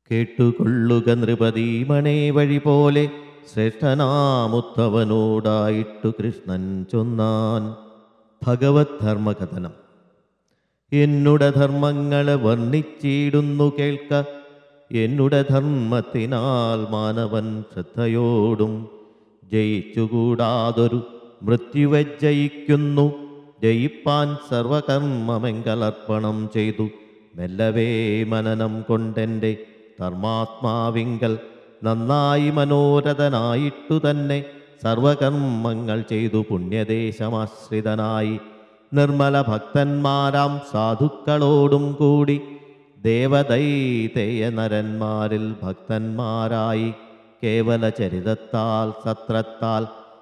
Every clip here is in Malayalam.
കേട്ടുകൊള്ളുക നൃപതി മണേ വഴി പോലെ ശ്രേഷ്ഠനാമുത്തവനോടായിട്ടു കൃഷ്ണൻ ചൊന്നാൻ ഭഗവത് ധർമ്മകഥനം എന്നുടെ ധർമ്മങ്ങളെ വർണ്ണിച്ചിടുന്നു കേൾക്ക എന്നുടെ ധർമ്മത്തിനാൽ മാനവൻ ശ്രദ്ധയോടും ജയിച്ചുകൂടാതൊരു മൃത്യുവെ ജയിക്കുന്നു ജയിപ്പാൻ സർവകർമ്മമെങ്കലർപ്പണം ചെയ്തു മെല്ലവേ മനനം കൊണ്ടെൻ്റെ ധർമാത്മാവിങ്കൽ നന്നായി മനോരഥനായിട്ടു തന്നെ സർവകർമ്മങ്ങൾ ചെയ്തു പുണ്യദേശമാശ്രിതനായി നിർമ്മല ഭക്തന്മാരാം സാധുക്കളോടും കൂടി ദേവദൈതേയ നരന്മാരിൽ ഭക്തന്മാരായി കേവല ചരിതത്താൽ സത്രത്താൽ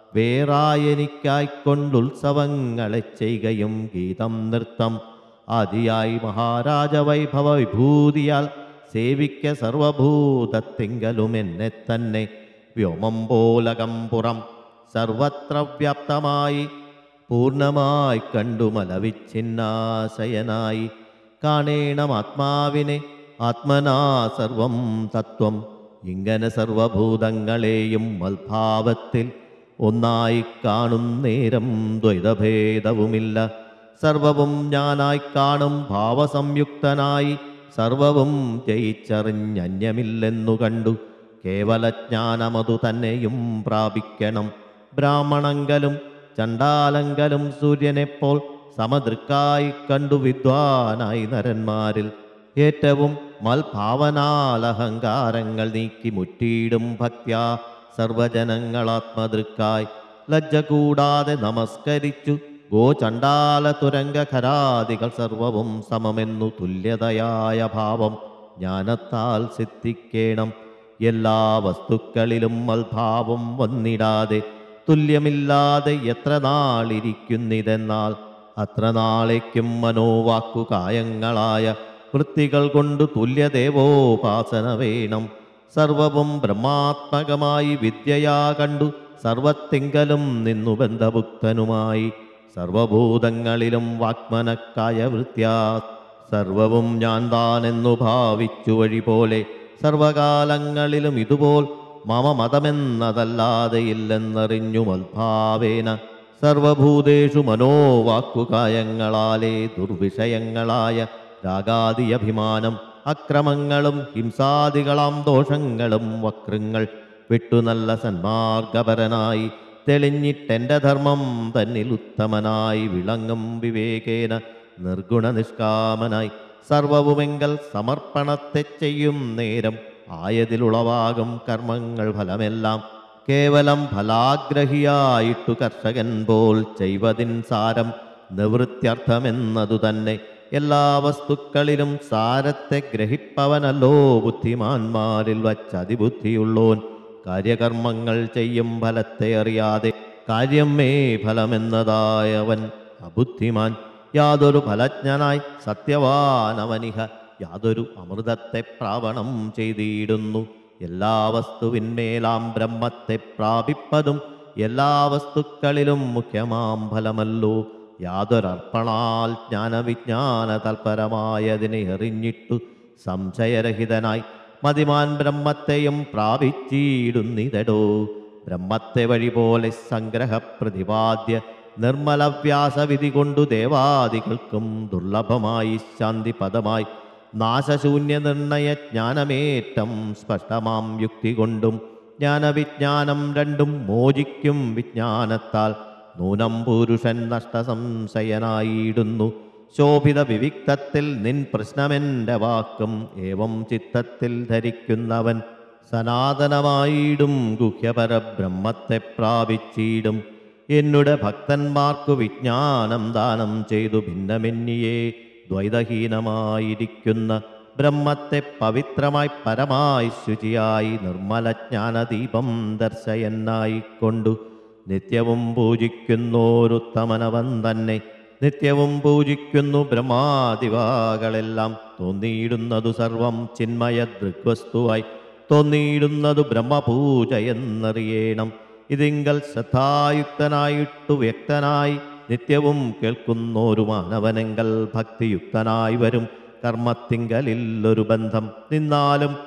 വേറായെനിക്കായിക്കൊണ്ടുത്സവങ്ങളെ ചെയ്യുകയും ഗീതം നൃത്തം ആദിയായി മഹാരാജ വൈഭവ വിഭൂതിയാൽ സേവിക്ക സർവഭൂതത്തിങ്കലും എന്നെ തന്നെ വ്യോമം പോലകം പുറം സർവത്ര വ്യാപ്തമായി പൂർണ്ണമായി കണ്ടു മലവിച്ഛിന്നാശയനായി കാണേണം ആത്മാവിനെ ആത്മനാ സർവം തത്വം ഇങ്ങനെ സർവഭൂതങ്ങളെയും മൽഭാവത്തിൽ ഒന്നായി കാണും നേരം ദ്വൈതഭേദവുമില്ല സർവവും ഞാനായി കാണും ഭാവസംയുക്തനായി സർവവും ജയിച്ചറിഞ്ഞന്യമില്ലെന്നു കണ്ടു കേവലജ്ഞാനമതു തന്നെയും പ്രാപിക്കണം ബ്രാഹ്മണങ്കലും ചണ്ടാലങ്കലും സൂര്യനെപ്പോൾ സമദൃക്കായി കണ്ടു വിദ്വാനായി നരന്മാരിൽ ഏറ്റവും മൽഭാവനാലഹങ്കാരങ്ങൾ നീക്കി മുറ്റിയിടും ഭക്ത്യാ സർവജനങ്ങളാത്മദൃക്കായി ലജ്ജ കൂടാതെ നമസ്കരിച്ചു ഗോചണ്ടാല തുരങ്കഖരാദികൾ സർവവും സമമെന്നു തുല്യതയായ ഭാവം ജ്ഞാനത്താൽ സിദ്ധിക്കേണം എല്ലാ വസ്തുക്കളിലും മൽഭാവം വന്നിടാതെ തുല്യമില്ലാതെ എത്ര നാളിരിക്കുന്നിതെന്നാൽ അത്ര നാളേക്കും മനോവാക്കു കായങ്ങളായ വൃത്തികൾ കൊണ്ട് തുല്യദേവോപാസന വേണം സർവവും ബ്രഹ്മാത്മകമായി വിദ്യയാ കണ്ടു സർവത്തിങ്കലും നിന്നു ബന്ധഭുക്തനുമായി സർവഭൂതങ്ങളിലും വാക്മനക്കായ വൃത്യാ സർവവും ഞാൻ താനെന്നു ഭാവിച്ചു വഴി പോലെ സർവകാലങ്ങളിലും ഇതുപോൽ മമ മതമെന്നതല്ലാതെ ഇല്ലെന്നറിഞ്ഞു മൽഭാവേന സർവഭൂതേഷു മനോവാക്കുകായങ്ങളാലേ ദുർവിഷയങ്ങളായ രാഗാദി അഭിമാനം അക്രമങ്ങളും ഹിംസാദികളാം ദോഷങ്ങളും വക്രങ്ങൾ വിട്ടു നല്ല സന്മാർഗപരനായി തെളിഞ്ഞിട്ടെൻ്റെ ധർമ്മം തന്നിൽ ഉത്തമനായി വിളങ്ങും വിവേകേന നിർഗുണ നിഷ്കാമനായി സർവവുമെങ്കൽ സമർപ്പണത്തെ ചെയ്യും നേരം ആയതിലുളവാകും കർമ്മങ്ങൾ ഫലമെല്ലാം കേവലം ഫലാഗ്രഹിയായിട്ടു കർഷകൻ പോൽ ചെയ്വതിൻ സാരം നിവൃത്യർത്ഥമെന്നതു തന്നെ എല്ലാ വസ്തുക്കളിലും സാരത്തെ ഗ്രഹിപ്പവനല്ലോ ബുദ്ധിമാന്മാരിൽ വച്ചതിബുദ്ധിയുള്ളോൻ കാര്യകർമ്മങ്ങൾ ചെയ്യും ഫലത്തെ അറിയാതെ കാര്യം മേ ഫലമെന്നതായവൻ അബുദ്ധിമാൻ യാതൊരു ഫലജ്ഞനായി സത്യവാനവനിഹ യാതൊരു അമൃതത്തെ പ്രാവണം ചെയ്തിടുന്നു എല്ലാ വസ്തുവിന്മേലാം ബ്രഹ്മത്തെ പ്രാപിപ്പതും എല്ലാ വസ്തുക്കളിലും മുഖ്യമാം ഫലമല്ലോ യാതൊരർപ്പണാൽ ജ്ഞാനവിജ്ഞാന തൽപരമായതിനെ എറിഞ്ഞിട്ടു സംശയരഹിതനായി മതിമാൻ ബ്രഹ്മത്തെയും പ്രാപിച്ചിടുന്നിതടോ ബ്രഹ്മത്തെ വഴി പോലെ സംഗ്രഹ പ്രതിപാദ്യ നിർമ്മല വ്യാസവിധി കൊണ്ടു ദേവാദികൾക്കും ദുർലഭമായി ശാന്തി പദമായി നാശശൂന്യ നിർണയ ജ്ഞാനമേറ്റം സ്പഷ്ടമാം യുക്തി കൊണ്ടും ജ്ഞാനവിജ്ഞാനം രണ്ടും മോചിക്കും വിജ്ഞാനത്താൽ നൂനം പുരുഷൻ നഷ്ടസംശയനായിടുന്നു ശോഭിത വിവിക്തത്തിൽ നിൻ പ്രശ്നമെൻ്റെ വാക്കും ഏവം ചിത്തത്തിൽ ധരിക്കുന്നവൻ സനാതനമായിടും ഗുഹ്യപരബ്രഹ്മത്തെ പ്രാപിച്ചിടും എന്നുടെ ഭക്തന്മാർക്കു വിജ്ഞാനം ദാനം ചെയ്തു ഭിന്നമെന്നിയെ ദ്വൈതഹീനമായിരിക്കുന്ന ബ്രഹ്മത്തെ പവിത്രമായി പരമായി ശുചിയായി നിർമ്മല ജ്ഞാനദീപം ദർശയനായിക്കൊണ്ടു നിത്യവും പൂജിക്കുന്നോരുത്തമനവൻ തന്നെ നിത്യവും പൂജിക്കുന്നു ബ്രഹ്മാദിവാകളെല്ലാം തോന്നിയിടുന്നതു സർവം ചിന്മയ ദൃഗ്വസ്തുവായി തോന്നിയിടുന്നതു ബ്രഹ്മപൂജ എന്നറിയണം ഇതിങ്കൽ ശ്രദ്ധായുക്തനായിട്ടു വ്യക്തനായി നിത്യവും കേൾക്കുന്നോരു മാനവനെങ്കൽ ഭക്തിയുക്തനായി വരും കർമ്മത്തിങ്കലില്ലൊരു ബന്ധം നിന്നാലും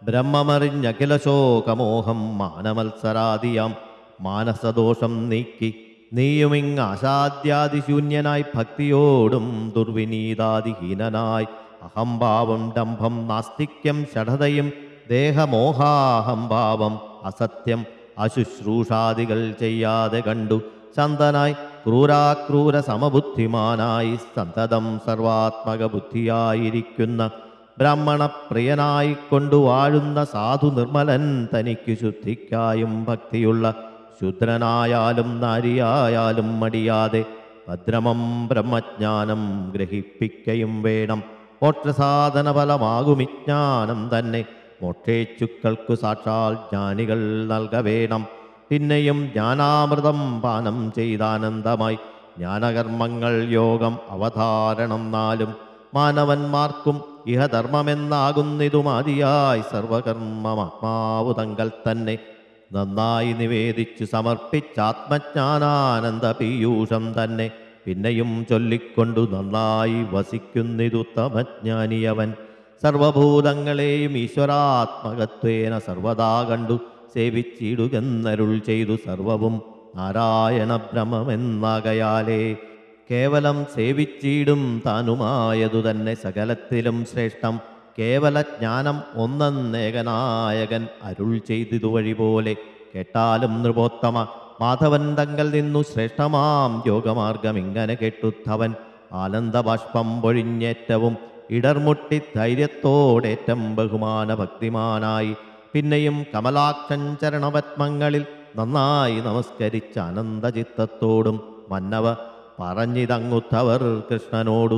ബ്രഹ്മമറിഞ്ഞഖില ശോകമോഹം മാനമത്സരാദിയാം മാനസദോഷം നീക്കി നീയുമിങ് ആശാദ്യാദിശൂന്യനായി ഭക്തിയോടും ദുർവിനീതാദിഹീനനായി അഹംഭാവം ഡംഭം നാസ്തിക്യം ഷഠതയും ദേഹമോഹാഹംഭാവം അസത്യം അശുശ്രൂഷാദികൾ ചെയ്യാതെ കണ്ടു ശന്തനായി ക്രൂരാക്രൂര സമബുദ്ധിമാനായി സന്തതം സർവാത്മക ബുദ്ധിയായിരിക്കുന്ന ബ്രാഹ്മണപ്രിയനായി കൊണ്ടു വാഴുന്ന സാധു നിർമ്മലൻ തനിക്ക് ശുദ്ധിക്കായും ഭക്തിയുള്ള ശുദ്രനായാലും നാരിയായാലും മടിയാതെ ഭദ്രമം ബ്രഹ്മജ്ഞാനം ഗ്രഹിപ്പിക്കയും വേണം മോക്ഷസാധന ഫലമാകുമിജ്ഞാനം തന്നെ മോക്ഷേച്ചുക്കൾക്കു സാക്ഷാൽ ജ്ഞാനികൾ നൽകവേണം പിന്നെയും ജ്ഞാനാമൃതം പാനം ചെയ്താനന്ദമായി ജ്ഞാനകർമ്മങ്ങൾ യോഗം അവതാരണം നാലും മാനവന്മാർക്കും ഇഹധർമ്മമെന്നാകുന്നിതു മതിയായി സർവകർമ്മമാത്മാവു തങ്കൽ തന്നെ നന്നായി നിവേദിച്ചു സമർപ്പിച്ചാത്മജ്ഞാനാനന്ദ പീയൂഷം തന്നെ പിന്നെയും ചൊല്ലിക്കൊണ്ടു നന്നായി വസിക്കുന്നിതുത്തമജ്ഞാനിയവൻ സർവഭൂതങ്ങളെയും ഈശ്വരാത്മകത്വേന സർവദാ കണ്ടു സേവിച്ചിടുകെന്നരുൾ ചെയ്തു സർവവും നാരായണ ബ്രഹ്മമെന്നാകയാലേ കേവലം സേവിച്ചിടും താനുമായതു തന്നെ സകലത്തിലും ശ്രേഷ്ഠം കേവല ജ്ഞാനം ഒന്നെന്നേകനായകൻ അരുൾ ചെയ്തിതു വഴി പോലെ കേട്ടാലും നൃപോത്തമ മാധവൻ തങ്കൽ നിന്നു ശ്രേഷ്ഠമാം യോഗമാർഗം ഇങ്ങനെ കേട്ടുത്തവൻ ആനന്ദബാഷ്പം പൊഴിഞ്ഞേറ്റവും ഇടർമുട്ടി ധൈര്യത്തോടേറ്റം ബഹുമാന ഭക്തിമാനായി പിന്നെയും കമലാക്ഷൻ ചരണപത്മങ്ങളിൽ നന്നായി നമസ്കരിച്ച ആനന്ദചിത്തത്തോടും മന്നവ പറഞ്ഞിതങ്ങുത്തവർ കൃഷ്ണനോടു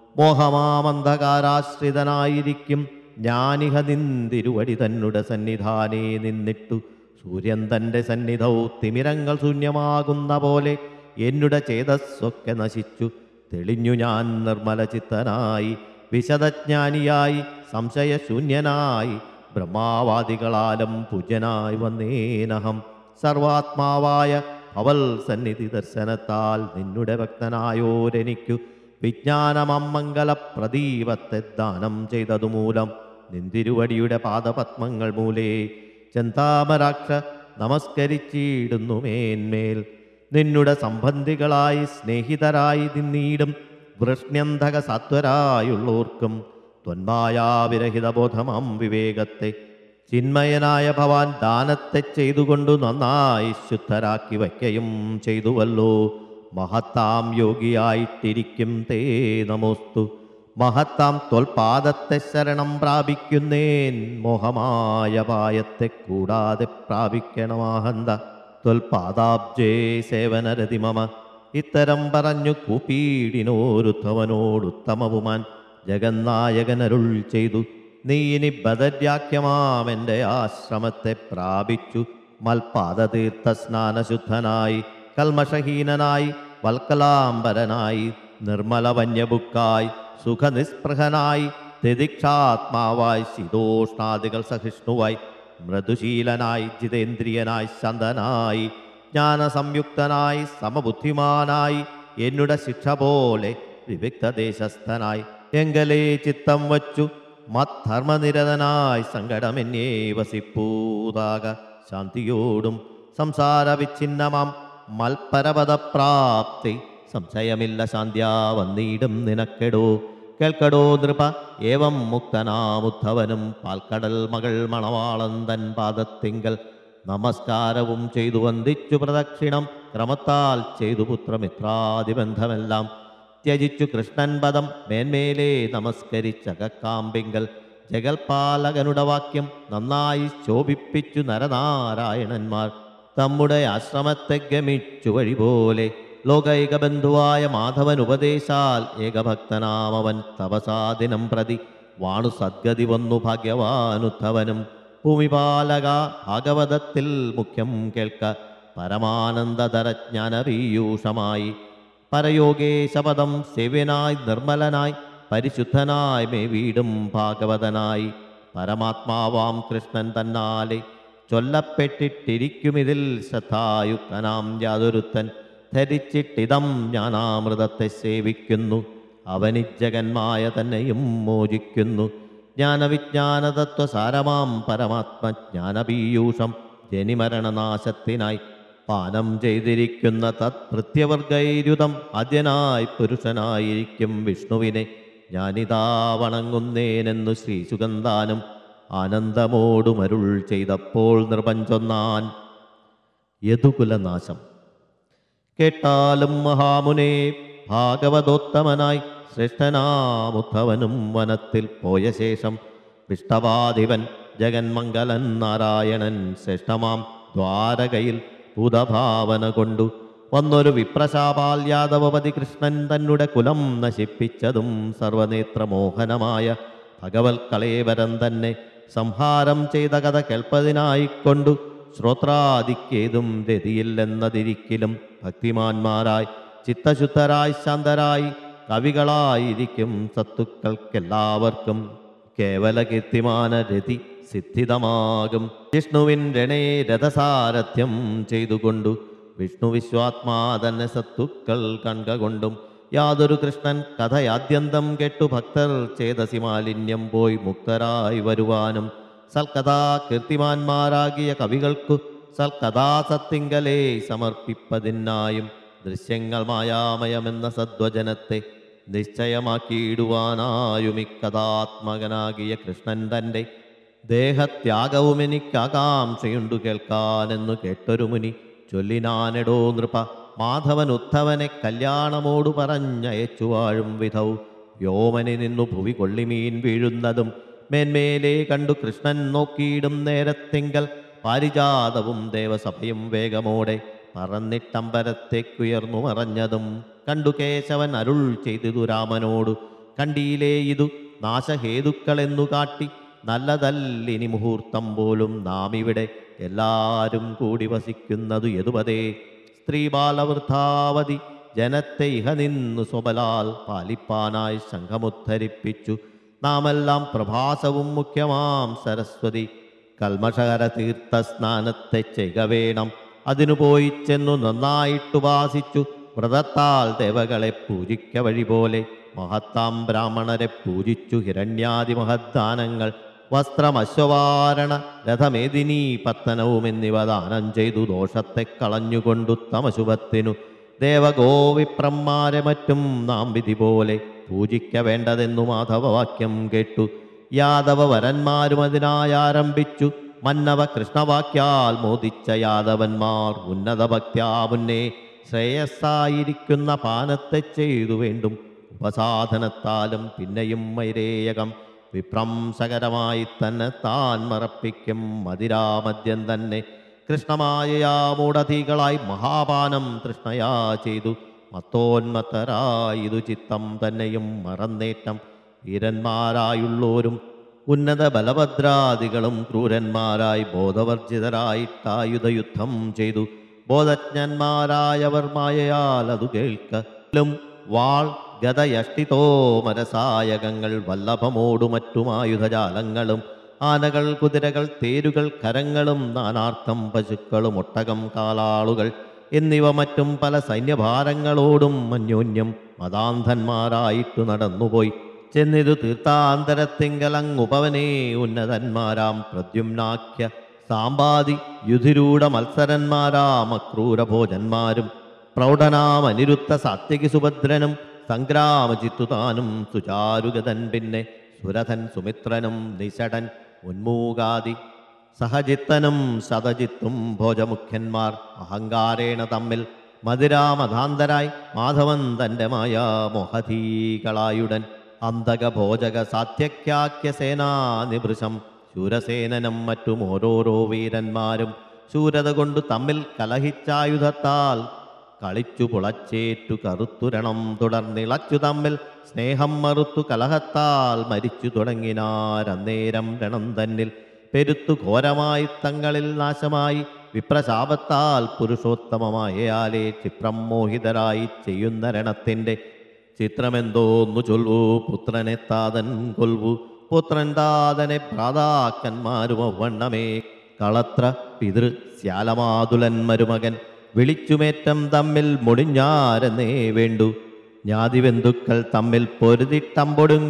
മോഹമാമന്ധകാരാശ്രിതനായിരിക്കും ഞാനിഹ നിന്തിരുവടി തന്നുടെ സന്നിധാനേ നിന്നിട്ടു സൂര്യൻ തൻ്റെ സന്നിധൗ തിമിരങ്ങൾ ശൂന്യമാകുന്ന പോലെ എന്നുടെ ചേതസ്സൊക്കെ നശിച്ചു തെളിഞ്ഞു ഞാൻ നിർമ്മല ചിത്തനായി വിശദജ്ഞാനിയായി സംശയശൂന്യനായി ബ്രഹ്മാവാദികളാലും പൂജ്യനായി വന്നേനഹം സർവാത്മാവായ അവൽ സന്നിധി ദർശനത്താൽ നിന്നുടെ ഭക്തനായോരെനിക്കു വിജ്ഞാനമമംഗല പ്രദീപത്തെ ദാനം ചെയ്തതുമൂലം നിന്തിരുവടിയുടെ പാദപത്മങ്ങൾ മൂലേ ചെന്താമരാക്ഷ നമസ്കരിച്ചിടുന്നു മേന്മേൽ നിന്നുടെ സംബന്ധികളായി സ്നേഹിതരായി നിന്നീടും വൃഷ്ണ്യന്തക സത്വരായുള്ളോർക്കും ത്വന്മായാവിരഹിത ബോധമാം വിവേകത്തെ ചിന്മയനായ ഭവാൻ ദാനത്തെ ചെയ്തുകൊണ്ടു നന്നായി ശുദ്ധരാക്കി വയ്ക്കയും ചെയ്തുവല്ലോ മഹത്താം യോഗിയായിട്ടിരിക്കും തേ നമോസ്തു മഹത്താം ത്വൽപാദത്തെ ശരണം പ്രാപിക്കുന്നേൻ മോഹമായ പായത്തെ കൂടാതെ പ്രാപിക്കണമാഹന്ത ത്വൽപാദാബ്ജേ സേവനരതി മമ ഇത്തരം പറഞ്ഞു കൂപ്പീടിനോരുത്തവനോടുത്തമവുമാൻ ജഗന്നായകനരുൾ ചെയ്തു നീ ഇനി ബദര്യാഖ്യമാമെൻ്റെ ആശ്രമത്തെ പ്രാപിച്ചു മൽപാദതീർത്ഥ സ്നാനശുദ്ധനായി കൽമഷഹീനനായി വൽക്കലാംബരനായി നിർമ്മല വന്യബുക്കായി സുഖനിസ്പൃഹനായി തിദിക്ഷാത്മാവായി ശീതോഷ്ണാദികൾ സഹിഷ്ണുവായി മൃദുശീലനായി ജിതേന്ദ്രിയനായി ശാന്തനായി ജ്ഞാനസംയുക്തനായി സമബുദ്ധിമാനായി എന്നുടെ ശിക്ഷ പോലെ വിവിക്തദേശസ്ഥനായി എങ്കലേ ചിത്തം വച്ചു മദ്ധർമ്മനിരതനായി സങ്കടമെന്നേ വസിപ്പൂതാക ശാന്തിയോടും സംസാര വിച്ഛിന്നമാം മൽപരപദപ്രാപ്തി സംശയമില്ല ശാന്ത്യാ വന്നീടും നിനക്കെടോ കേൾക്കടോ നൃപ ഏവം മുക്തനാമുദ്ധവനും പാൽക്കടൽ മകൾ മണവാളൻ തൻ പാദത്തിങ്കൽ നമസ്കാരവും ചെയ്തു വന്ദിച്ചു പ്രദക്ഷിണം ക്രമത്താൽ ചെയ്തു പുത്രമിത്രാദിബന്ധമെല്ലാം ത്യജിച്ചു കൃഷ്ണൻ പദം മേന്മേലേ നമസ്കരിച്ചകക്കാമ്പിങ്കൽ ജഗൽപാലകനുടെ വാക്യം നന്നായി ശോഭിപ്പിച്ചു നരനാരായണന്മാർ നമ്മുടെ ആശ്രമത്തെ ഗമിച്ചു വഴി പോലെ ലോകൈക ബന്ധുവായ മാധവൻ ഉപദേശാൽ ഏകഭക്തനാമവൻ തപസാദിനം പ്രതി വാണു സദ്ഗതി വന്നു ഭാഗ്യവാനുദ്ധവനും ഭൂമിപാലക ഭാഗവതത്തിൽ മുഖ്യം കേൾക്ക പരമാനന്ദതരജ്ഞാനപീയൂഷമായി പരയോഗേശപദം സേവ്യനായി നിർമ്മലനായി പരിശുദ്ധനായി മേ വീടും ഭാഗവതനായി പരമാത്മാവാം കൃഷ്ണൻ തന്നാലെ ചൊല്ലപ്പെട്ടിട്ടിരിക്കുമിതിൽ ശ്രദ്ധായുക്തനാം യാതൊരുത്തൻ ധരിച്ചിട്ടിതം ജ്ഞാനാമൃതത്തെ സേവിക്കുന്നു അവനിജഗന്മായ തന്നെയും മോചിക്കുന്നു ജ്ഞാനവിജ്ഞാനതത്വസാരമാം പരമാത്മജ്ഞാനപീയൂഷം ജനിമരണനാശത്തിനായി പാനം ചെയ്തിരിക്കുന്ന തത്ഭൃത്യവർഗൈരുതം ആദ്യനായി പുരുഷനായിരിക്കും വിഷ്ണുവിനെ ഞാനിതാ വണങ്ങുന്നേനെന്നു ശ്രീസുഗന്ധാനും ആനന്ദമോടുമരുൾ ചെയ്തപ്പോൾ നിർപഞ്ചൊന്നാൻ യദുകുലനാശം കേട്ടാലും മഹാമുനെ ഭാഗവതോത്തമനായി ശ്രേഷ്ഠനാമുദ്ധവനും വനത്തിൽ പോയ ശേഷം വിഷ്ടവാധിപൻ ജഗന്മംഗലൻ നാരായണൻ ശ്രേഷ്ഠമാം ദ്വാരകയിൽ ഭൂതഭാവന കൊണ്ടു വന്നൊരു വിപ്രശാപാൽ യാദവപതി കൃഷ്ണൻ തന്നെ കുലം നശിപ്പിച്ചതും സർവനേത്രമോഹനമായ ഭഗവത് കളേവരം തന്നെ സംഹാരം ചെയ്ത കഥ കേൾപ്പതിനായിക്കൊണ്ടു ശ്രോത്രാദിക്കേതും രതിയില്ലെന്നതിരിക്കലും ഭക്തിമാന്മാരായി ചിത്തശുദ്ധരായി ശാന്തരായി കവികളായിരിക്കും സത്തുക്കൾക്കെല്ലാവർക്കും കേവല കീർത്തിമാന രതി സിദ്ധിതമാകും വിഷ്ണുവിൻ രണേ രഥസാരഥ്യം ചെയ്തുകൊണ്ടു വിഷ്ണു വിശ്വാത്മാ തന്നെ സത്തുക്കൾ കൺകൊണ്ടും യാതൊരു കൃഷ്ണൻ കഥയാദ്യന്തം കേട്ടു ഭക്തർ ചേതസി മാലിന്യം പോയി മുക്തരായി വരുവാനും സൽക്കഥാ കീർത്തിമാന്മാരാകിയ കവികൾക്കു സൽക്കഥാസത്തിങ്കലേ സമർപ്പിപ്പതിനായും ദൃശ്യങ്ങൾ മായാമയമെന്ന സദ്വചനത്തെ നിശ്ചയമാക്കിയിടുവാനായുമിക്കഥാത്മകനാകിയ കൃഷ്ണൻ തൻ്റെ ദേഹത്യാഗവും എനിക്കാകാംക്ഷയുണ്ടു കേൾക്കാനെന്നു കേട്ടൊരു മുനി ചൊല്ലിനാനെടോ നൃപ മാധവൻ ഉദ്ധവനെ കല്യാണമോടു പറഞ്ഞയച്ചു വാഴും വിധൗ വ്യോമനി നിന്നു ഭുവി കൊള്ളിമീൻ വീഴുന്നതും മേന്മേലെ കണ്ടു കൃഷ്ണൻ നോക്കിയിടും നേരത്തിങ്കൽ പാരിജാതവും ദേവസഭയും വേഗമോടെ പറന്നിട്ടമ്പരത്തേക്കുയർന്നു മറഞ്ഞതും കണ്ടു കേശവൻ അരുൾ ചെയ്തിതു രാമനോടു കണ്ടിയിലേ ഇതു നാശഹേതുക്കളെന്നു കാട്ടി നല്ലതല്ലിനി മുഹൂർത്തം പോലും നാം ഇവിടെ എല്ലാരും കൂടി വസിക്കുന്നതു യതുപതേ സ്ത്രീ ബാലവൃദ്ധാവധി ജനത്തെ ഇഹ നിന്നു സ്വബലാൽ പാലിപ്പാനായി ശംഖമുദ്ധരിപ്പിച്ചു നാമെല്ലാം പ്രഭാസവും മുഖ്യമാം സരസ്വതി കൽമഷകര തീർത്ഥ സ്നാനത്തെ ചെയ്യുക വേണം അതിനു പോയി ചെന്നു നന്നായിട്ടു വാസിച്ചു വ്രതത്താൽ ദേവകളെ പൂജിക്ക വഴി പോലെ മഹത്താം ബ്രാഹ്മണരെ പൂജിച്ചു ഹിരണ്യാദി മഹദ്ദാനങ്ങൾ വസ്ത്രമശ്വവാരണ രഥമേദിനീ പത്തനവും എന്നിവ ദാനം ചെയ്തു ദോഷത്തെ കളഞ്ഞുകൊണ്ടു തമശുഭത്തിനു ദേവഗോവിപ്രന്മാരെ മറ്റും നാം വിധി പോലെ പൂജിക്ക വേണ്ടതെന്നു മാധവവാക്യം കേട്ടു യാദവ വരന്മാരും അതിനായി ആരംഭിച്ചു മന്നവ കൃഷ്ണവാക്യാൽ മോദിച്ച യാദവന്മാർ ഉന്നത ഭക്ത്യാ മുന്നേ ശ്രേയസ്സായിരിക്കുന്ന പാനത്തെ ചെയ്തു വേണ്ടും ഉപസാധനത്താലും പിന്നെയും വൈരേയകം വിഭ്രംസകരമായി തന്നെ താൻ മറപ്പിക്കും മതിരാമദ്യം തന്നെ കൃഷ്ണമായയാമൂടധികളായി മഹാപാനം തൃഷ്ണയാ ചെയ്തു മത്തോന്മത്തരായിതു ചിത്തം തന്നെയും മറന്നേറ്റം വീരന്മാരായുള്ളോരും ഉന്നത ബലഭദ്രാദികളും ക്രൂരന്മാരായി ബോധവർജിതരായിട്ടായുധയുദ്ധം ചെയ്തു ബോധജ്ഞന്മാരായവർ മായയാൽ അതു കേൾക്കലും വാൾ ഗതയഷ്ടിതോമരസായകങ്ങൾ വല്ലഭമോടു മറ്റുമായുധജാലങ്ങളും ആനകൾ കുതിരകൾ തേരുകൾ കരങ്ങളും നാനാർത്ഥം പശുക്കളും ഒട്ടകം കാലാളുകൾ എന്നിവ മറ്റും പല സൈന്യഭാരങ്ങളോടും അന്യോന്യം മതാന്ധന്മാരായിട്ടു നടന്നുപോയി ചെന്നിതു തീർത്ഥാന്തരത്തിങ്കലങ്ങുപവനേ ഉന്നതന്മാരാം പ്രദ്യുമ്നാഖ്യ സാമ്പാതി യുധിരൂഢ മത്സരന്മാരാം അക്രൂരഭോജന്മാരും പ്രൗഢനാം അനിരുദ്ധ സാത്യകി സുഭദ്രനും സംഗ്രാമചിത്തുതാനും സുചാരുഗതൻ പിന്നെ സുരഥൻ സുമിത്രനും നിശടൻ ഉന്മൂകാദി സഹജിത്തനും ശതജിത്തും ഭോജമുഖ്യന്മാർ അഹങ്കാരേണ തമ്മിൽ മധുരാമധാന്തരായി മാധവൻ തൻ്റെ മായ മോഹധീകളായുടൻ അന്തക ഭോജക സാത്യക്യാക്യ സേനാനിഭൃശം ശൂരസേനനും മറ്റും ഓരോരോ വീരന്മാരും ശൂരത കൊണ്ടു തമ്മിൽ കലഹിച്ചായുധത്താൽ കളിച്ചു പുളച്ചേറ്റു കറുത്തുരണം തുടർന്നിളച്ചു തമ്മിൽ സ്നേഹം മറുത്തു കലഹത്താൽ മരിച്ചു തുടങ്ങിനാരന്നേരം രണം തന്നിൽ പെരുത്തു ഘോരമായി തങ്ങളിൽ നാശമായി വിപ്രശാപത്താൽ പുരുഷോത്തമമായയാലേ ചിത്രം മോഹിതരായി ചെയ്യുന്ന രണത്തിൻ്റെ ചിത്രമെന്തോന്നു ചൊൽവു പുത്രനെ താതൻ കൊൽവു പുത്രൻ താതനെ ഭ്രാതാക്കന്മാരും അവണ്ണമേ കളത്ര പിതൃ ശ്യാലമാതുലൻ മരുമകൻ വിളിച്ചുമേറ്റം തമ്മിൽ മുടിഞ്ഞാരെന്നേ വേണ്ടു ജ്ഞാതിബന്ധുക്കൾ തമ്മിൽ പൊരുതിട്ടമ്പൊടുങ്ങി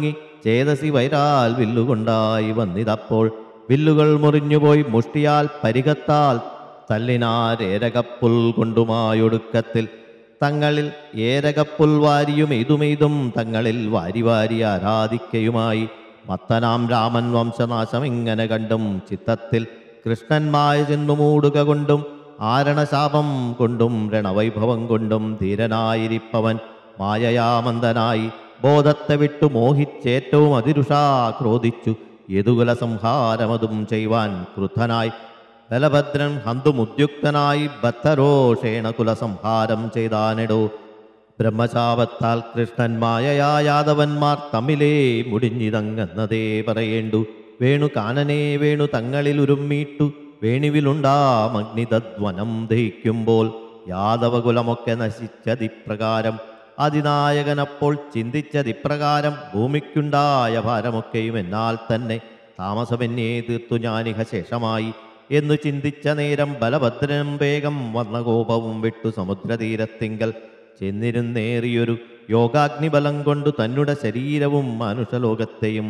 ചേതസി വൈരാൽ വില്ലുകൊണ്ടായി വന്നിതപ്പോൾ വില്ലുകൾ മുറിഞ്ഞുപോയി മുഷ്ടിയാൽ പരികത്താൽ തല്ലിനാരേരകപ്പുൽ കൊണ്ടുമായൊടുക്കത്തിൽ തങ്ങളിൽ ഏരകപ്പുൽ വാരിയും ഇതുമെയ്തും തങ്ങളിൽ വാരി വാരി ആരാധിക്കയുമായി മത്തനാം രാമൻ വംശനാശം ഇങ്ങനെ കണ്ടും ചിത്തത്തിൽ കൃഷ്ണന്മായ ചെന്നു മൂടുക കൊണ്ടും ആരണശാപം കൊണ്ടും രണവൈഭവം കൊണ്ടും ധീരനായിരിപ്പവൻ മായയാമന്ദനായി ബോധത്തെ വിട്ടു മോഹിച്ചേറ്റവും അതിരുഷാ ക്രോധിച്ചു യദുകുല സംഹാരമതും ചെയ്യുവാൻ ക്രുദ്ധനായി ബലഭദ്രൻ ഹന്തുമുദ്യുക്തനായി ബദ്ധരോഷേണ കുലസംഹാരം ചെയ്താനെടോ ബ്രഹ്മശാപത്താൽ കൃഷ്ണന്മായ യാദവന്മാർ തമ്മിലേ മുടിഞ്ഞിതങ്ങെന്നതേ പറയേണ്ടു വേണു കാനനെ വേണു തങ്ങളിൽ ഉരുമ്മീട്ടു വേണിവിലുണ്ടാം അഗ്നിതദ്വനം ദഹിക്കുമ്പോൾ യാദവകുലമൊക്കെ നശിച്ചതിപ്രകാരം അതിനായകനപ്പോൾ ചിന്തിച്ചതിപ്രകാരം ഭൂമിക്കുണ്ടായ ഭാരമൊക്കെയും എന്നാൽ തന്നെ താമസമെന്നേ തീർത്തു ഞാനിഹ ശേഷമായി എന്നു ചിന്തിച്ച നേരം ബലഭദ്രനും വേഗം വന്ന കോപവും വിട്ടു സമുദ്രതീരത്തിങ്കൽ ചെന്നിരുന്നേറിയൊരു യോഗാഗ്നിബലം കൊണ്ടു തന്നുടെ ശരീരവും മനുഷ്യലോകത്തെയും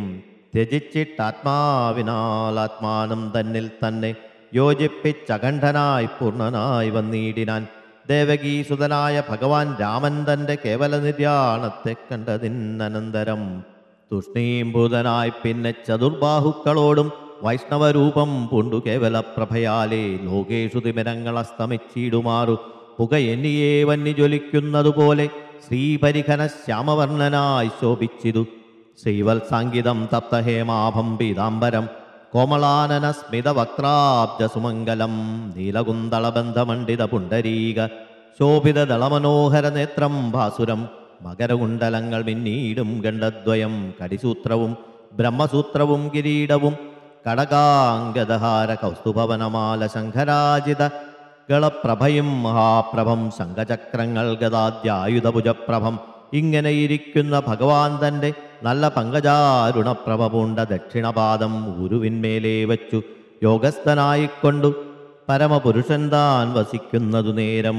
ത്യജിച്ചിട്ടാത്മാവിനാൽ ആത്മാനം തന്നിൽ തന്നെ യോജിപ്പിച്ചഖണ്ഡനായി പൂർണ്ണനായി വന്നിടിനാൻ ദേവകീസുതനായ ഭഗവാൻ രാമൻ തന്റെ കേവല നിര്യാണത്തെ കണ്ടതിനന്തരം തുഷ്ണീംഭൂതനായി പിന്നെ ചതുർബാഹുക്കളോടും വൈഷ്ണവരൂപം പൂണ്ടു കേവല പ്രഭയാലേ ലോകേഷു തിമിരങ്ങൾ അസ്തമിച്ചിടുമാറു പുക എന്നിയെ വന്നി ജ്വലിക്കുന്നതുപോലെ ശ്രീപരിഘന ശ്യാമവർണ്ണനായി ശോഭിച്ചിതു ശ്രീവത്സാങ്കിതം തപ്തഹേമാഭം പീതാംബരം കോമളാനന സ്മിതവക്രാബ്ജ സുമംഗലം നീലകുന്തളബന്ധമണ്ഡിത പുണ്ടരീക ശോഭിത ദളമനോഹര നേത്രം ഭാസുരം മകരകുണ്ടലങ്ങൾ മിന്നീടും ഗണ്ഡദ്വയം കടിസൂത്രവും ബ്രഹ്മസൂത്രവും കിരീടവും കടകാംഗദഹാര കൗസ്തുഭവനമാല ശങ്കരാജിത ഗളപ്രഭയും മഹാപ്രഭം ശംഖചക്രങ്ങൾ ഗതാദ്യായുധഭുജപ്രഭം ഇങ്ങനെ ഇരിക്കുന്ന ഭഗവാൻ തന്റെ നല്ല പങ്കജാരുണപ്രഭ പൂണ്ട ദക്ഷിണപാദം ഊരുവിന്മേലേ വച്ചു യോഗസ്ഥനായിക്കൊണ്ടു പരമപുരുഷൻ താൻ വസിക്കുന്നതു നേരം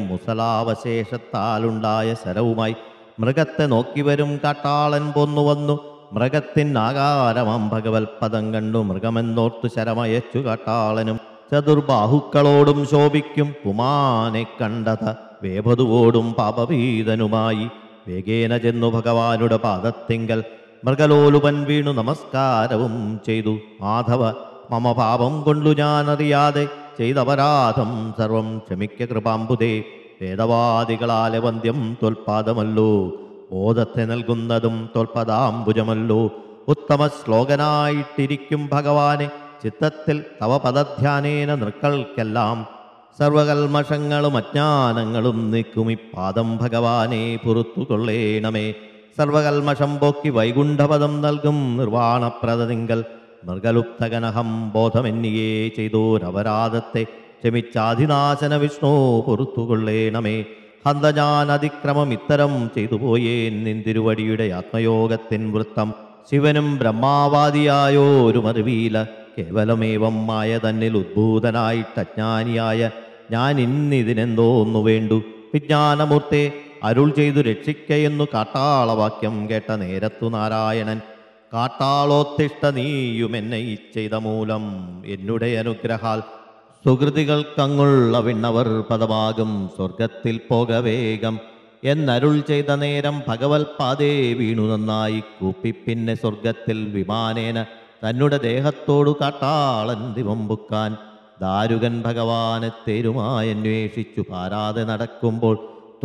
മുസലാവശേഷത്താലുണ്ടായ ശരവുമായി മൃഗത്തെ നോക്കിവരും കാട്ടാളൻ പോന്നു വന്നു മൃഗത്തിനാകാരമാം ഭഗവത്പദം കണ്ടു മൃഗമെന്നോർത്തു ശരമയച്ചു കാട്ടാളനും ചതുർബാഹുക്കളോടും ശോഭിക്കും പുമാനെ കണ്ടത വേഭതുവോടും പാപഭീതനുമായി വേഗേന ചെന്നു ഭഗവാനുടെ പാദത്തിങ്കൽ മൃഗലോലുപൻ വീണു നമസ്കാരവും ചെയ്തു മാധവ മമ പാപം കൊണ്ടു ഞാനറിയാതെ ചെയ്തപരാധം സർവം ക്ഷമിക്ക കൃപാമ്പുതേ വേദവാദികളാലെ വന്ധ്യം തൊൽപാദമല്ലോ ബോധത്തെ നൽകുന്നതും തൊൽപദാംബുജമല്ലോ ഉത്തമ ശ്ലോകനായിട്ടിരിക്കും ഭഗവാനെ ചിത്തത്തിൽ തവ പദധ്യാനേന നൃക്കൾക്കെല്ലാം സർവകൽമഷങ്ങളും അജ്ഞാനങ്ങളും നീക്കും പാദം ഭഗവാനെ പുറത്തു കൊള്ളേണമേ സർവകൽമഷം പോക്കി വൈകുണ്ഠപദം നൽകും നിർവാണപ്രദതിങ്കൽ മൃഗലുപ്തകനഹം ബോധമെന്നിയേ ചെയ്തോരപരാധത്തെ ക്ഷമിച്ചാധിനാശന വിഷ്ണു പൊറത്തുകൊള്ളേണമേ ഹന്ത ഞാൻ അതിക്രമം ഇത്തരം ചെയ്തു പോയേൻ നിന്തിരുവടിയുടെ ആത്മയോഗത്തിൻ വൃത്തം ശിവനും ബ്രഹ്മാവാദിയായോ ഒരു മറിവീല കേവലമേവം മായ തന്നിൽ ഉദ്ഭൂതനായിട്ട് അജ്ഞാനിയായ ഞാൻ ഇന്നിതിനെന്തോന്നു വേണ്ടു വിജ്ഞാനമൂർത്തെ അരുൾ ചെയ്തു രക്ഷിക്കയെന്നു കാട്ടാളവാക്യം കേട്ട നേരത്തു നാരായണൻ കാട്ടാളോത്തിഷ്ട നീയും എന്നെ ഈ ചെയ്ത മൂലം എന്നുടെ അനുഗ്രഹാൽ സുഹൃതികൾക്കങ്ങുള്ള വിണ്ണവർ പദമാകും സ്വർഗത്തിൽ പോക വേഗം എന്നരുൾ ചെയ്ത നേരം ഭഗവത് പാതേ വീണു നന്നായി കൂപ്പി പിന്നെ സ്വർഗത്തിൽ വിമാനേന തന്നുടെ ദേഹത്തോടു കാട്ടാളൻ ദിവമ്പുക്കാൻ ദാരുകൻ ഭഗവാനെ തേരുമായി അന്വേഷിച്ചു പാരാതെ നടക്കുമ്പോൾ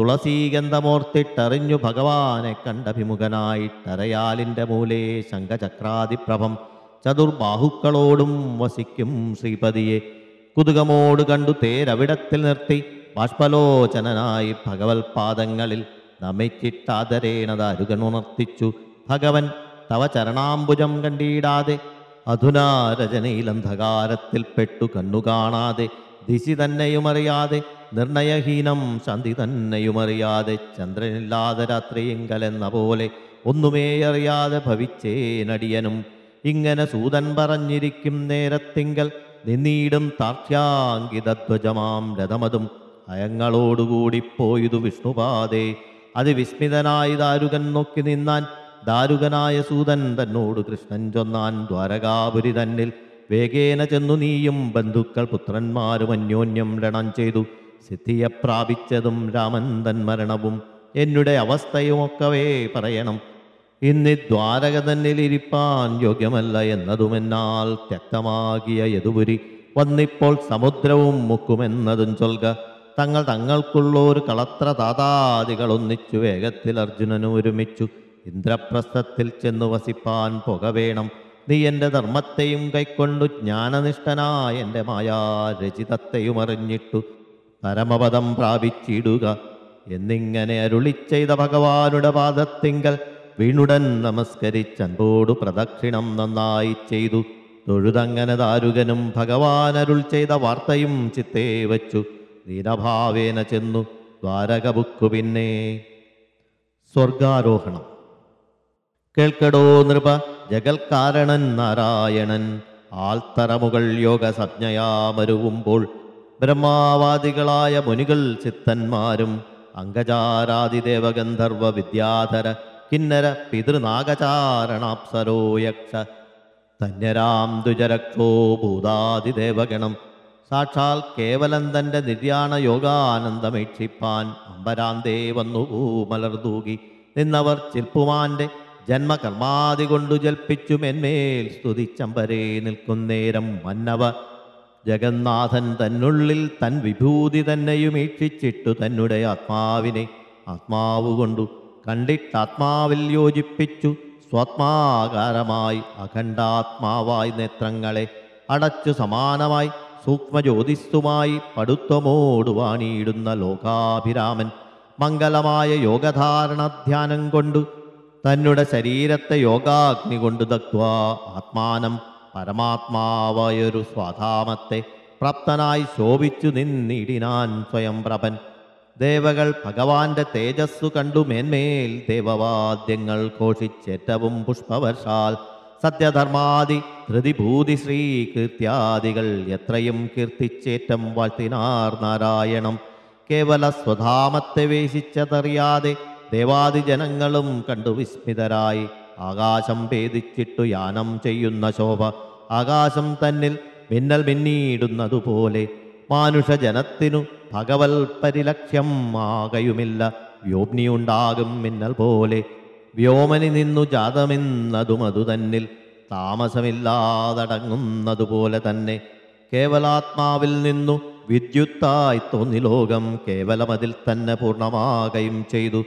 തുളസീഗന്ധമോർത്തിട്ടറിഞ്ഞു ഭഗവാനെ കണ്ടഭിമുഖനായിട്ടരയാലിൻ്റെ മൂലേ ശംഖചക്രാതിപ്രഭം ചതുർബാഹുക്കളോടും വസിക്കും ശ്രീപതിയെ കുതുകമോട് കണ്ടു തേരവിടത്തിൽ നിർത്തി ബാഷ്പലോചനനായി ഭഗവത് പാദങ്ങളിൽ നമിച്ചിട്ടാദരേണതാരുകണുണർത്തിച്ചു ഭഗവൻ തവ ചരണാംബുജം കണ്ടിടാതെ അധുനാ രചനയിലന്ധകാരത്തിൽ പെട്ടു കണ്ണു കാണാതെ ദിശി തന്നെയുമറിയാതെ നിർണയഹീനം ശാന്തി തന്നെയുമറിയാതെ ചന്ദ്രനില്ലാതെ രാത്രിയെങ്കലെന്ന പോലെ ഒന്നുമേ അറിയാതെ ഭവിച്ചേനടിയനും ഇങ്ങനെ സൂതൻ പറഞ്ഞിരിക്കും നേരത്തിങ്കൽ നിന്നീടും താർക്ഷ്യാങ്കിതധ്വജമാം രഥമതും അയങ്ങളോടുകൂടി പോയതു വിഷ്ണുപാതേ അതിവിസ്മിതനായി ദാരുകൻ നോക്കി നിന്നാൻ ദാരുകനായ സൂതൻ തന്നോട് കൃഷ്ണൻ ചൊന്നാൻ ദ്വാരകാപുരി തന്നിൽ വേഗേന ചെന്നു നീയും ബന്ധുക്കൾ പുത്രന്മാരും അന്യോന്യം രണം ചെയ്തു സിദ്ധിയെ പ്രാപിച്ചതും രാമൻ തൻ മരണവും എന്നുടെ അവസ്ഥയുമൊക്കവേ പറയണം ഇന്ന് ദ്വാരക തന്നിലിരിപ്പാൻ യോഗ്യമല്ല എന്നതുമെന്നാൽ വ്യക്തമാകിയ യദുപുരി വന്നിപ്പോൾ സമുദ്രവും മുക്കുമെന്നതും ചൊൽക തങ്ങൾ തങ്ങൾക്കുള്ള ഒരു കളത്ര താതാദികൾ ഒന്നിച്ചു വേഗത്തിൽ അർജുനന് ഒരുമിച്ചു ഇന്ദ്രപ്രസ്ഥത്തിൽ ചെന്നു വസിപ്പാൻ പുക വേണം നീ എൻ്റെ ധർമ്മത്തെയും കൈക്കൊണ്ടു ജ്ഞാനനിഷ്ഠനായ എൻ്റെ മായാ രചിതത്തെയും അറിഞ്ഞിട്ടു പരമപദം പ്രാപിച്ചിടുക എന്നിങ്ങനെ അരുളി ചെയ്ത ഭഗവാനുടെ പാദത്തിങ്കൽ വീണുടൻ നമസ്കരിച്ചൻപോടു പ്രദക്ഷിണം നന്നായി ചെയ്തു തൊഴുതങ്ങനെ ദാരുകനും ഭഗവാൻ അരുൾ ചെയ്ത വാർത്തയും ചിത്തേ വച്ചു ദീനഭാവേന ചെന്നു ദ്വാരകബുക്കു പിന്നെ സ്വർഗാരോഹണം കേൾക്കടോ നൃപ ജഗൽക്കാരണൻ നാരായണൻ ആൽത്തറമുകൾ യോഗ സംജ്ഞയാമരുവുമ്പോൾ ബ്രഹ്മാവാദികളായ മുനികൾ ചിത്തന്മാരും അംഗചാരാദിദേവഗന്ധർവ വിദ്യാധര കിന്നര പിതൃനാഗചാരണാപ്സരോ യക്ഷ ധന്യരാം ദുജരക്ഷോ ഭൂതാദിദേവഗണം സാക്ഷാൽ കേവലം തൻ്റെ നിര്യാണ യോഗാനന്ദമേക്ഷിപ്പാൻ അമ്പരാന്തേ വന്നു പൂമലർതൂകി നിന്നവർ ചിൽപ്പുമാന്റെ ജന്മകർമാതി കൊണ്ടു ജൽപ്പിച്ചു മെന്മേൽ സ്തുതിച്ചമ്പരേ നിൽക്കുന്നേരം മന്നവ ജഗന്നാഥൻ തന്നുള്ളിൽ തൻ വിഭൂതി തന്നെയും ഈക്ഷിച്ചിട്ടു തന്നെ ആത്മാവിനെ ആത്മാവുകൊണ്ടു കണ്ടിട്ടാത്മാവിൽ യോജിപ്പിച്ചു സ്വാത്മാകാരമായി അഖണ്ഡാത്മാവായി നേത്രങ്ങളെ അടച്ചു സമാനമായി സൂക്ഷ്മജ്യോതിസ്തുമായി പടുത്വമോടു വാണിയിടുന്ന ലോകാഭിരാമൻ മംഗലമായ യോഗധാരണ ധ്യാനം കൊണ്ടു തന്നെ ശരീരത്തെ യോഗാഗ്നി കൊണ്ട് ദഗ്ധ്വാ ആത്മാനം പരമാത്മാവായൊരു സ്വാധാമത്തെ പ്രാപ്തനായി ശോഭിച്ചു നിന്നിടിനാൻ സ്വയം പ്രഭൻ ദേവകൾ ഭഗവാന്റെ തേജസ്സു കണ്ടു മേന്മേൽ ദേവവാദ്യങ്ങൾ ഘോഷിച്ചേറ്റവും പുഷ്പവർഷാൽ സത്യധർമാദി ധൃതിഭൂതി ശ്രീകീർത്യാദികൾ എത്രയും കീർത്തിച്ചേറ്റം വാഴ്ത്തിനാർ നാരായണം കേവല സ്വധാമത്തെ വേശിച്ചതറിയാതെ ദേവാദിജനങ്ങളും കണ്ടു വിസ്മിതരായി ആകാശം ഭേദിച്ചിട്ടു യാനം ചെയ്യുന്ന ശോഭ ആകാശം തന്നിൽ മിന്നൽ മിന്നിയിടുന്നതുപോലെ മാനുഷജനത്തിനു ഭഗവൽ പരിലക്ഷ്യം ആകയുമില്ല വ്യോമ്നിയുണ്ടാകും മിന്നൽ പോലെ വ്യോമനി നിന്നു ജാതമെന്നതും അതു തന്നിൽ താമസമില്ലാതടങ്ങുന്നതുപോലെ തന്നെ കേവലാത്മാവിൽ നിന്നു വിദ്യുത്തായി തോന്നി ലോകം കേവലമതിൽ തന്നെ പൂർണ്ണമാകയും ചെയ്തു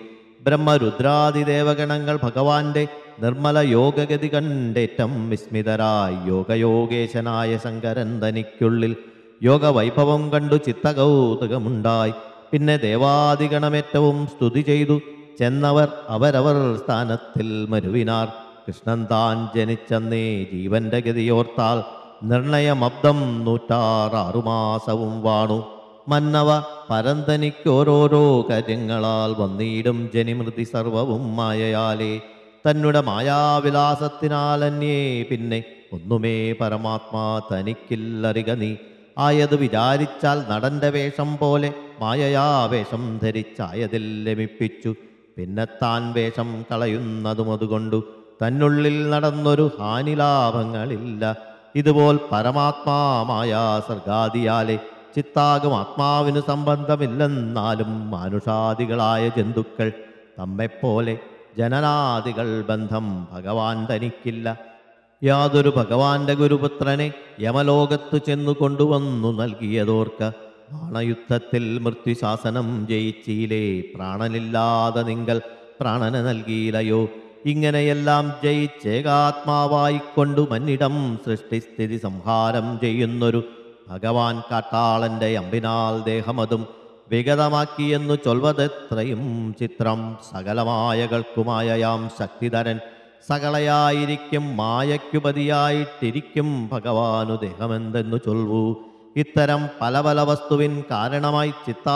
ബ്രഹ്മരുദ്രാദിദേവഗണങ്ങൾ ഭഗവാന്റെ നിർമ്മല യോഗഗതി കണ്ടേറ്റം വിസ്മിതരായി യോഗയോഗേശനായ ശങ്കരൻ തനിക്കുള്ളിൽ യോഗവൈഭവം കണ്ടു ചിത്തകൗതുകമുണ്ടായി പിന്നെ ദേവാദിഗണമേറ്റവും സ്തുതി ചെയ്തു ചെന്നവർ അവരവർ സ്ഥാനത്തിൽ മരുവിനാർ കൃഷ്ണൻ താൻ ജനിച്ചന്നേ ജീവന്റെ ഗതിയോർത്താൽ നിർണയമബ്ദം നൂറ്റാറാറുമാസവും വാണു മന്നവ പരന്തനിക്കോരോരോ കാര്യങ്ങളാൽ വന്നിടും ജനിമൃതി സർവവും മായയാലേ തന്നെ മായാവിലാസത്തിനാൽ അന്യേ പിന്നെ ഒന്നുമേ പരമാത്മാ തനിക്കില്ലറിക നീ ആയത് വിചാരിച്ചാൽ നടന്റെ വേഷം പോലെ മായയാ വേഷം ധരിച്ചായതിൽ ലമിപ്പിച്ചു പിന്നെ താൻ വേഷം കളയുന്നതും അതുകൊണ്ടു തന്നുള്ളിൽ നടന്നൊരു ഹാനിലാഭങ്ങളില്ല ഇതുപോൽ പരമാത്മാമായ സർഗാദിയാലെ ചിത്താകും ആത്മാവിന് സംബന്ധമില്ലെന്നാലും മാനുഷാദികളായ ജന്തുക്കൾ തമ്മെപ്പോലെ ജനനാദികൾ ബന്ധം ഭഗവാൻ തനിക്കില്ല യാതൊരു ഭഗവാന്റെ ഗുരുപുത്രനെ യമലോകത്തു ചെന്നു കൊണ്ടുവന്നു നൽകിയതോർക്ക ബാണയുദ്ധത്തിൽ മൃത്യുശാസനം ജയിച്ചീലേ പ്രാണനില്ലാതെ നിങ്ങൾ പ്രാണന നൽകിയില്ലയോ ഇങ്ങനെയെല്ലാം ജയിച്ചേകാത്മാവായിക്കൊണ്ടു മന്നിടം സൃഷ്ടിസ്ഥിതി സംഹാരം ചെയ്യുന്നൊരു ഭഗവാൻ കാട്ടാളന്റെ അമ്പിനാൽ ദേഹമതും വിഗതമാക്കിയെന്നു ചൊൽവതെത്രയും ചിത്രം സകലമായകൾക്കുമായയാം ശക്തിധരൻ സകളയായിരിക്കും മായയ്ക്കുപതിയായിട്ടിരിക്കും ഭഗവാനു ദേഹമെന്തെന്നു ചൊൽവു ഇത്തരം പല പല വസ്തുവിൻ കാരണമായി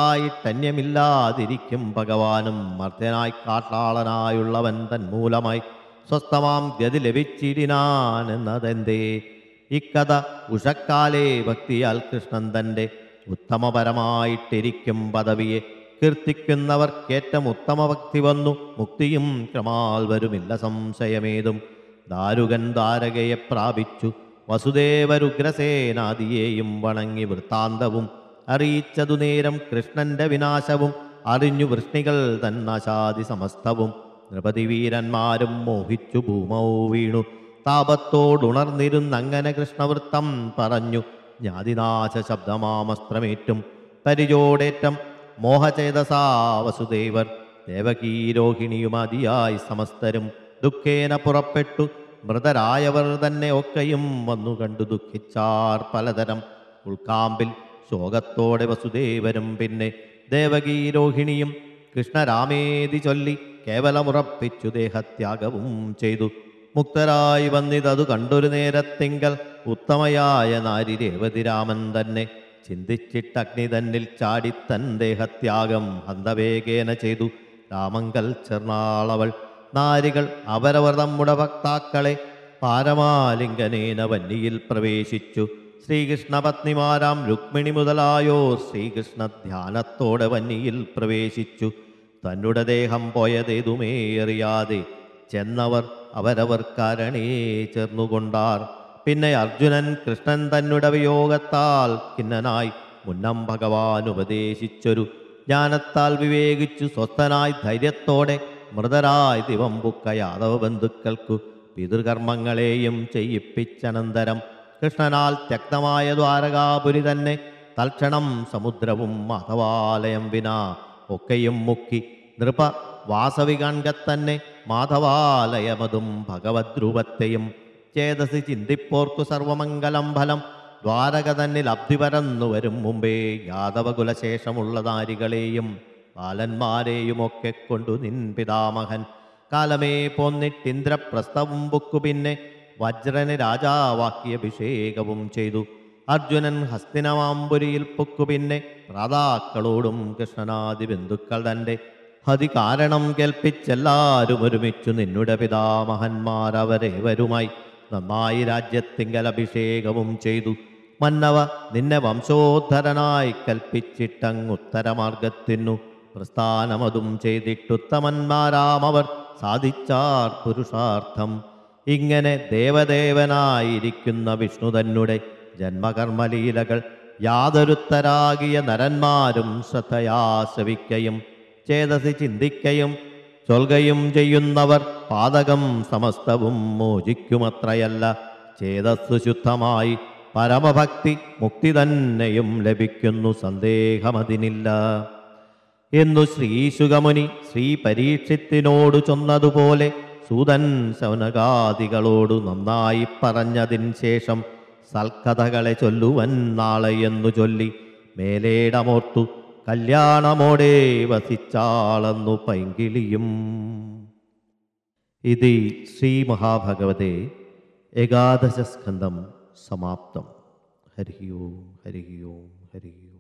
ചിത്തായിട്ടന്യമില്ലാതിരിക്കും ഭഗവാനും മർദ്ദനായി കാട്ടാളനായുള്ളവൻ തന്മൂലമായി സ്വസ്ഥമാം ഗതി ലഭിച്ചിടിനാനെന്നതെന്തേ ഇക്കഥ ഉഷക്കാലേ ഭക്തിയാൽ കൃഷ്ണൻ തൻ്റെ ഉത്തമപരമായിട്ടിരിക്കും പദവിയെ കീർത്തിക്കുന്നവർക്കേറ്റം ഉത്തമ ഭക്തി വന്നു മുക്തിയും ക്രമാൽ വരുമില്ല സംശയമേതും ദാരുകൻ ദ്വാരകയെ പ്രാപിച്ചു വസുദേവരുഗ്രസേനാദിയെയും വണങ്ങി വൃത്താന്തവും അറിയിച്ചതു നേരം കൃഷ്ണന്റെ വിനാശവും അറിഞ്ഞു വൃഷ്ണികൾ തന്നാശാദി സമസ്തവും നൃപതി വീരന്മാരും മോഹിച്ചു ഭൂമൗ വീണു താപത്തോടുണർന്നിരുന്നങ്ങനെ കൃഷ്ണവൃത്തം പറഞ്ഞു ജ്ഞാതിനാശ ശബ്ദമാമസ്ത്രമേറ്റും പരിചോടേറ്റം മോഹചേതസാ വസുദേവർ ദേവകീരോഹിണിയുമതിയായി സമസ്തരും ദുഃഖേന പുറപ്പെട്ടു മൃതരായവർ തന്നെ ഒക്കെയും വന്നു കണ്ടു ദുഃഖിച്ചാർ പലതരം ഉൾക്കാമ്പിൽ ശോകത്തോടെ വസുദേവരും പിന്നെ ദേവകീരോഹിണിയും കൃഷ്ണരാമേതി ചൊല്ലി കേവലമുറപ്പിച്ചു ദേഹത്യാഗവും ചെയ്തു മുക്തരായി വന്നിതതു കണ്ടൊരു നേരത്തിങ്കൽ ഉത്തമയായ നാരി രേവതിരാമൻ തന്നെ ചിന്തിച്ചിട്ടഗ്നി തന്നിൽ ചാടി തൻ ദേഹത്യാഗം ഹന്തവേഗേന ചെയ്തു രാമങ്കൽ ചെർണാളവൾ നാരികൾ അവരവർ നമ്മുടെ ഭക്താക്കളെ പാരമാലിംഗനേന വന്നിയിൽ പ്രവേശിച്ചു ശ്രീകൃഷ്ണ പത്നിമാരാം രുക്മിണി മുതലായോ ശ്രീകൃഷ്ണ ധ്യാനത്തോടെ വന്നിയിൽ പ്രവേശിച്ചു തന്നുടെ ദേഹം പോയതേതുമേ അറിയാതെ ചെന്നവർ അവരവർ കാരണേ ചേർന്നുകൊണ്ടാർ പിന്നെ അർജുനൻ കൃഷ്ണൻ തന്നുടെ വിയോഗത്താൽ ഖിന്നനായി മുന്നം ഭഗവാൻ ഉപദേശിച്ചൊരു ജ്ഞാനത്താൽ വിവേകിച്ചു സ്വസ്ഥനായി ധൈര്യത്തോടെ മൃതരായി ദിവംബുക്ക യാദവ ബന്ധുക്കൾക്കു പിതൃകർമ്മങ്ങളെയും ചെയ്യിപ്പിച്ചനന്തരം കൃഷ്ണനാൽ ത്യക്തമായ ദ്വാരകാപുരി തന്നെ തൽക്ഷണം സമുദ്രവും മാധവാലയം വിനാ ഒക്കെയും മുക്കി നൃപ വാസവി തന്നെ മാധവാലയമതും ഭഗവദ്രൂപത്തെയും ചേതസി ചിന്തിപ്പോർക്കു സർവമംഗലം ഫലം ദ്വാരക തന്നിൽ അബ്ധി പരന്നു വരും മുമ്പേ യാദവകുലശേഷമുള്ള നാരികളെയും ബാലന്മാരെയും ഒക്കെ കൊണ്ടു നിൻ പിതാമഹൻ കാലമേ പോന്നിട്ടിന്ദ്രപ്രസ്ഥവും ബുക്കു പിന്നെ വജ്രന് രാജാവാക്കിയ അഭിഷേകവും ചെയ്തു അർജുനൻ ഹസ്തിനമാമ്പുരിയിൽ പൊക്കു പിന്നെ പ്രാതാക്കളോടും കൃഷ്ണനാദി ബന്ധുക്കൾ തൻ്റെ ഹതി കാരണം കേൾപ്പിച്ചെല്ലാരും ഒരുമിച്ചു നിന്നുടെ പിതാമഹന്മാരവരേവരുമായി നന്നായി രാജ്യത്തിങ്കൽ അഭിഷേകവും ചെയ്തു മന്നവ നിന്നെ വംശോദ്ധരനായി കൽപ്പിച്ചിട്ടങ്ങുത്തരമാർഗത്തിനു പ്രസ്ഥാനമതും ചെയ്തിട്ടുത്തമന്മാരാമവർ സാധിച്ചാർ പുരുഷാർത്ഥം ഇങ്ങനെ ദേവദേവനായിരിക്കുന്ന വിഷ്ണു തന്നെ ജന്മകർമ്മലീലകൾ യാതൊരുത്തരാകിയ നരന്മാരും ശ്രദ്ധയാ ശ്രവിക്കയും ചേതസി ചിന്തിക്കയും ചൊൽകയും ചെയ്യുന്നവർ പാതകം സമസ്തവും മോചിക്കുമത്രയല്ല ചേതസ്സു ശുദ്ധമായി പരമഭക്തി മുക്തി തന്നെയും ലഭിക്കുന്നു സന്ദേഹമതിനില്ല എന്നു ശ്രീശുഗമുനി ശ്രീ പരീക്ഷിത്തിനോടു ചൊന്നതുപോലെ സൂതൻ ശൗനകാദികളോടു നന്നായി പറഞ്ഞതിൻ ശേഷം സൽക്കഥകളെ ചൊല്ലുവൻ നാളെ എന്നു ചൊല്ലി മേലേടമോർത്തു കല്യാണമോടെ വസിച്ചാളെന്നു പൈങ്കിളിയും ഇതി ശ്രീമഹാഭഗവതേ ഏകാദശസ്കന്ധം സമാപ്തം ഹരി ഓം ഹരി ഓം ഹരി ഓം